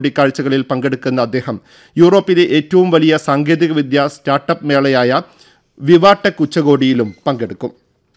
കൂടിക്കാഴ്ചകളിൽ പങ്കെടുക്കുന്ന അദ്ദേഹം യൂറോപ്പിലെ ഏറ്റവും വലിയ സാങ്കേതികവിദ്യ സ്റ്റാർട്ടപ്പ് മേളയായ വിവാടെക് ഉച്ചകോടിയിലും പങ്കെടുക്കും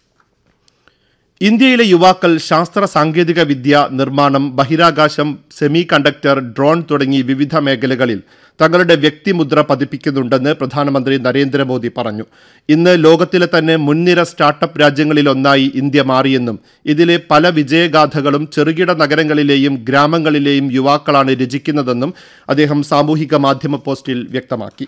ഇന്ത്യയിലെ യുവാക്കൾ ശാസ്ത്ര സാങ്കേതിക വിദ്യ നിർമ്മാണം ബഹിരാകാശം സെമി കണ്ടക്ടർ ഡ്രോൺ തുടങ്ങി വിവിധ മേഖലകളിൽ തങ്ങളുടെ വ്യക്തിമുദ്ര പതിപ്പിക്കുന്നുണ്ടെന്ന് പ്രധാനമന്ത്രി നരേന്ദ്രമോദി പറഞ്ഞു ഇന്ന് ലോകത്തിലെ തന്നെ മുൻനിര സ്റ്റാർട്ടപ്പ് രാജ്യങ്ങളിലൊന്നായി ഇന്ത്യ മാറിയെന്നും ഇതിലെ പല വിജയഗാഥകളും ചെറുകിട നഗരങ്ങളിലെയും ഗ്രാമങ്ങളിലെയും യുവാക്കളാണ് രചിക്കുന്നതെന്നും അദ്ദേഹം സാമൂഹിക മാധ്യമ പോസ്റ്റിൽ വ്യക്തമാക്കി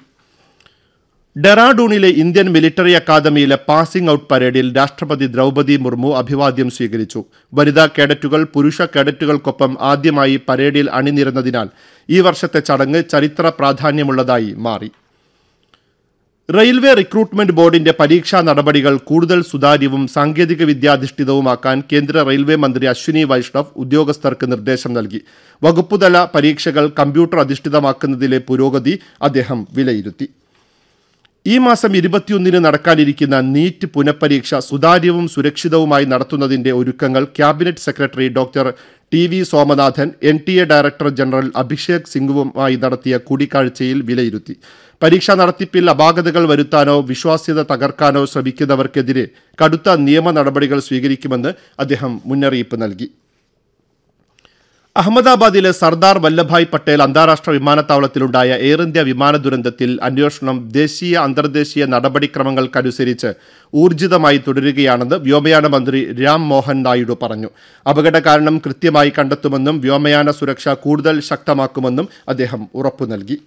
ഡെറാഡൂണിലെ ഇന്ത്യൻ മിലിറ്ററി അക്കാദമിയിലെ പാസിംഗ് ഔട്ട് പരേഡിൽ രാഷ്ട്രപതി ദ്രൗപദി മുർമു അഭിവാദ്യം സ്വീകരിച്ചു വനിതാ കേഡറ്റുകൾ പുരുഷ കേഡറ്റുകൾക്കൊപ്പം ആദ്യമായി പരേഡിൽ അണിനിരന്നതിനാൽ ഈ വർഷത്തെ ചടങ്ങ് ചരിത്ര പ്രാധാന്യമുള്ളതായി മാറി റെയിൽവേ റിക്രൂട്ട്മെന്റ് ബോർഡിന്റെ പരീക്ഷാ നടപടികൾ കൂടുതൽ സുതാര്യവും സാങ്കേതിക വിദ്യാധിഷ്ഠിതവുമാക്കാൻ കേന്ദ്ര റെയിൽവേ മന്ത്രി അശ്വിനി വൈഷ്ണവ് ഉദ്യോഗസ്ഥർക്ക് നിർദ്ദേശം നൽകി വകുപ്പുതല പരീക്ഷകൾ കമ്പ്യൂട്ടർ അധിഷ്ഠിതമാക്കുന്നതിലെ പുരോഗതി അദ്ദേഹം വിലയിരുത്തി ഈ മാസം ഇരുപത്തിയൊന്നിന് നടക്കാനിരിക്കുന്ന നീറ്റ് പുനഃപരീക്ഷ സുതാര്യവും സുരക്ഷിതവുമായി നടത്തുന്നതിന്റെ ഒരുക്കങ്ങൾ cabinet secretary doctor T V Somanathan N T A director general Abhishek സിംഗുവുമായി നടത്തിയ കൂടിക്കാഴ്ചയിൽ വിലയിരുത്തി പരീക്ഷാ നടത്തിപ്പിൽ അപാകതകൾ വരുത്താനോ വിശ്വാസ്യത തകർക്കാനോ ശ്രമിക്കുന്നവർക്കെതിരെ കടുത്ത നിയമ നടപടികൾ സ്വീകരിക്കുമെന്ന് അദ്ദേഹം മുന്നറിയിപ്പ് നൽകി അഹമ്മദാബാദിലെ സർദാർ വല്ലഭായ് പട്ടേൽ അന്താരാഷ്ട്ര വിമാനത്താവളത്തിലുണ്ടായ എയർ ഇന്ത്യ വിമാന ദുരന്തത്തിൽ അന്വേഷണം ദേശീയ അന്തർദേശീയ നടപടിക്രമങ്ങൾക്കനുസരിച്ച് ഊർജിതമായി തുടരുകയാണെന്ന് വ്യോമയാന മന്ത്രി രാം മോഹൻ നായിഡു പറഞ്ഞു അപകട കാരണം കൃത്യമായി കണ്ടെത്തുമെന്നും വ്യോമയാന സുരക്ഷ കൂടുതൽ ശക്തമാക്കുമെന്നും അദ്ദേഹം ഉറപ്പു നൽകി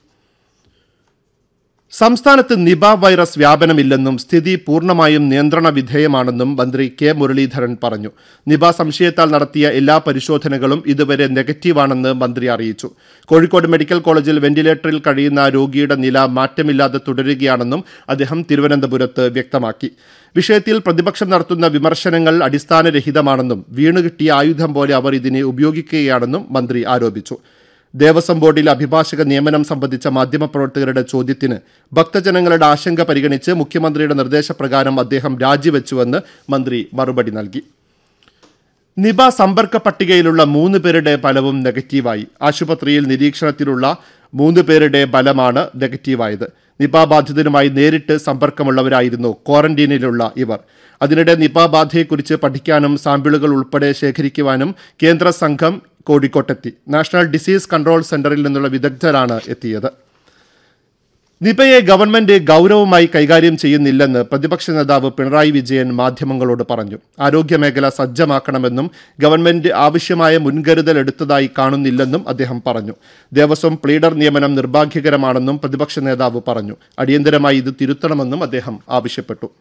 സംസ്ഥാനത്ത് നിപ വൈറസ് വ്യാപനമില്ലെന്നും സ്ഥിതി പൂർണ്ണമായും നിയന്ത്രണ വിധേയമാണെന്നും മന്ത്രി കെ മുരളീധരൻ പറഞ്ഞു നിപ സംശയത്താൽ നടത്തിയ എല്ലാ പരിശോധനകളും ഇതുവരെ നെഗറ്റീവാണെന്ന് മന്ത്രി അറിയിച്ചു കോഴിക്കോട് മെഡിക്കൽ കോളേജിൽ വെന്റിലേറ്ററിൽ കഴിയുന്ന രോഗിയുടെ നില മാറ്റമില്ലാതെ തുടരുകയാണെന്നും അദ്ദേഹം തിരുവനന്തപുരത്ത് വ്യക്തമാക്കി വിഷയത്തിൽ പ്രതിപക്ഷം നടത്തുന്ന വിമർശനങ്ങൾ അടിസ്ഥാനരഹിതമാണെന്നും വീണുകിട്ടിയ ആയുധം പോലെ അവർ ഇതിനെ ഉപയോഗിക്കുകയാണെന്നും മന്ത്രി ആരോപിച്ചു ദേവസ്വം ബോർഡിൽ അഭിഭാഷക നിയമനം സംബന്ധിച്ച മാധ്യമപ്രവർത്തകരുടെ ചോദ്യത്തിന് ഭക്തജനങ്ങളുടെ ആശങ്ക പരിഗണിച്ച് മുഖ്യമന്ത്രിയുടെ നിർദ്ദേശപ്രകാരം അദ്ദേഹം രാജിവെച്ചുവെന്ന് മന്ത്രി മറുപടി നൽകി നിപ സമ്പർക്ക പട്ടികയിലുള്ള മൂന്ന് പേരുടെ ഫലവും നെഗറ്റീവായി ആശുപത്രിയിൽ നിരീക്ഷണത്തിലുള്ള മൂന്ന് പേരുടെ ഫലമാണ് നെഗറ്റീവായത് നിപ ബാധിതരുമായി നേരിട്ട് സമ്പർക്കമുള്ളവരായിരുന്നു ക്വാറന്റീനിലുള്ള ഇവർ അതിനിടെ നിപ ബാധയെക്കുറിച്ച് പഠിക്കാനും സാമ്പിളുകൾ ഉൾപ്പെടെ ശേഖരിക്കുവാനും കേന്ദ്ര സംഘം കോഴിക്കോട്ടെത്തി നാഷണൽ ഡിസീസ് കൺട്രോൾ സെന്ററിൽ നിന്നുള്ള വിദഗ്ധരാണ് എത്തിയത് നിപയെ ഗവൺമെന്റ് ഗൗരവമായി കൈകാര്യം ചെയ്യുന്നില്ലെന്ന് പ്രതിപക്ഷ നേതാവ് പിണറായി വിജയൻ മാധ്യമങ്ങളോട് പറഞ്ഞു ആരോഗ്യമേഖല സജ്ജമാക്കണമെന്നും ഗവൺമെന്റ് ആവശ്യമായ മുൻകരുതൽ എടുത്തതായി കാണുന്നില്ലെന്നും അദ്ദേഹം പറഞ്ഞു ദേവസ്വം പ്ലീഡർ നിയമനം നിർഭാഗ്യകരമാണെന്നും പ്രതിപക്ഷ നേതാവ് പറഞ്ഞു അടിയന്തരമായി ഇത് തിരുത്തണമെന്നും അദ്ദേഹം ആവശ്യപ്പെട്ടു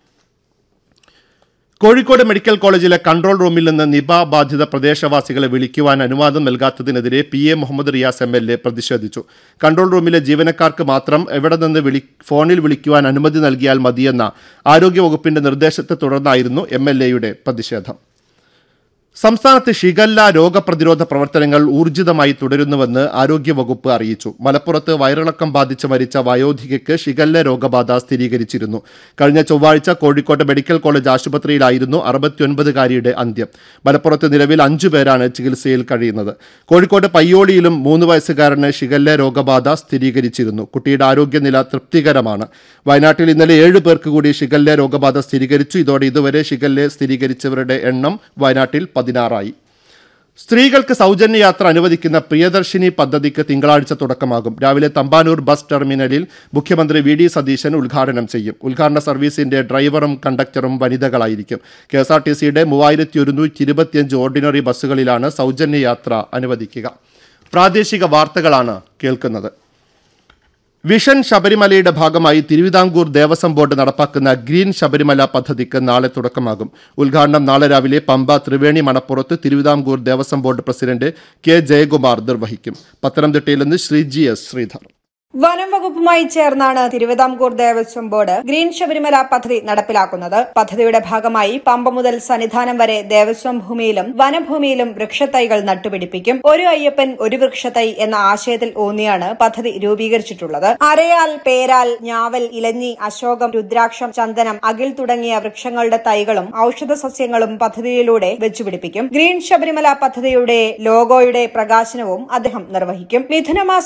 കോഴിക്കോട് മെഡിക്കൽ കോളേജിലെ കൺട്രോൾ റൂമിൽ നിന്ന് നിപ ബാധിത പ്രദേശവാസികളെ വിളിക്കുവാൻ അനുവാദം നൽകാത്തതിനെതിരെ P A Muhammad Riyas M L A പ്രതിഷേധിച്ചു കൺട്രോൾ റൂമിലെ ജീവനക്കാർക്ക് മാത്രം എവിടെ നിന്ന് വിളി ഫോണിൽ വിളിക്കുവാൻ അനുമതി നൽകിയാൽ മതിയെന്ന ആരോഗ്യവകുപ്പിന്റെ നിർദ്ദേശത്തെ തുടർന്നായിരുന്നു എം എൽ എയുടെ പ്രതിഷേധം സംസ്ഥാനത്ത് ഷിഗല്ല രോഗപ്രതിരോധ പ്രവർത്തനങ്ങൾ ഊർജിതമായി തുടരുന്നുവെന്ന് ആരോഗ്യവകുപ്പ് അറിയിച്ചു മലപ്പുറത്ത് വയറിളക്കം ബാധിച്ച് മരിച്ച വയോധികയ്ക്ക് ഷിഗല്ല രോഗബാധ സ്ഥിരീകരിച്ചിരുന്നു കഴിഞ്ഞ ചൊവ്വാഴ്ച കോഴിക്കോട് മെഡിക്കൽ കോളേജ് ആശുപത്രിയിലായിരുന്നു അറുപത്തിയൊൻപതുകാരിയുടെ അന്ത്യം മലപ്പുറത്ത് നിലവിൽ അഞ്ചു പേരാണ് ചികിത്സയിൽ കഴിയുന്നത് കോഴിക്കോട് പയ്യോളിയിലും മൂന്ന് വയസ്സുകാരന് ഷിഗല്ല രോഗബാധ സ്ഥിരീകരിച്ചിരുന്നു കുട്ടിയുടെ ആരോഗ്യനില തൃപ്തികരമാണ് വയനാട്ടിൽ ഇന്നലെ ഏഴ് പേർക്ക് കൂടി ഷിഗല്ല രോഗബാധ സ്ഥിരീകരിച്ചു ഇതോടെ ഇതുവരെ ഷിഗല്ല സ്ഥിരീകരിച്ചവരുടെ എണ്ണം വയനാട്ടിൽ പതിനാറായി സ്ത്രീകൾക്ക് സൗജന്യ യാത്ര അനുവദിക്കുന്ന പ്രിയദർശിനി പദ്ധതിക്ക് തിങ്കളാഴ്ച തുടക്കമാകും രാവിലെ തമ്പാനൂർ ബസ് ടെർമിനലിൽ മുഖ്യമന്ത്രി വി ഡി സതീശൻ ഉദ്ഘാടനം ചെയ്യും ഉദ്ഘാടന സർവീസിന്റെ ഡ്രൈവറും കണ്ടക്ടറും വനിതകളായിരിക്കും കെ എസ് ആർ ടി സിയുടെ മൂവായിരത്തി ഒരുന്നൂറ്റി ഇരുപത്തിയഞ്ച് ഓർഡിനറി ബസ്സുകളിലാണ് സൗജന്യ യാത്ര അനുവദിക്കുക പ്രാദേശിക വാർത്തകളാണ് കേൾക്കുന്നത് വിഷൻ ശബരിമലയുടെ ഭാഗമായി തിരുവിതാംകൂർ ദേവസ്വം ബോർഡ് നടപ്പാക്കുന്ന ഗ്രീൻ ശബരിമല പദ്ധതിക്ക് നാളെ തുടക്കമാകും ഉദ്ഘാടനം നാളെ രാവിലെ പമ്പ ത്രിവേണി മണപ്പുറത്ത് Thiruvithamkoor Devaswom board president K Jayakumar നിർവഹിക്കും പത്തനംതിട്ടയിൽ നിന്ന് ശ്രീ ജി എസ് ശ്രീധർ വനം വകുപ്പുമായി ചേർന്നാണ് തിരുവിതാംകൂർ ദേവസ്വം ബോർഡ് ഗ്രീൻ ശബരിമല പദ്ധതി നടപ്പിലാക്കുന്നത് പദ്ധതിയുടെ ഭാഗമായി പമ്പ മുതൽ സന്നിധാനം വരെ ദേവസ്വം ഭൂമിയിലും വനഭൂമിയിലും വൃക്ഷത്തൈകൾ നട്ടുപിടിപ്പിക്കും ഒരു അയ്യപ്പൻ ഒരു വൃക്ഷത്തൈ എന്ന ആശയത്തിൽ ഊന്നിയാണ് പദ്ധതി രൂപീകരിച്ചിട്ടുള്ളത് അരയാൽ പേരാൽ ഞാവൽ ഇലഞ്ഞി അശോകം രുദ്രാക്ഷം ചന്ദനം അകിൽ തുടങ്ങിയ വൃക്ഷങ്ങളുടെ തൈകളും ഔഷധ സസ്യങ്ങളും പദ്ധതിയിലൂടെ വെച്ചുപിടിപ്പിക്കും ഗ്രീൻ ശബരിമല പദ്ധതിയുടെ ലോഗോയുടെ പ്രകാശനവും അദ്ദേഹം നിർവഹിക്കും മിഥുനമാസ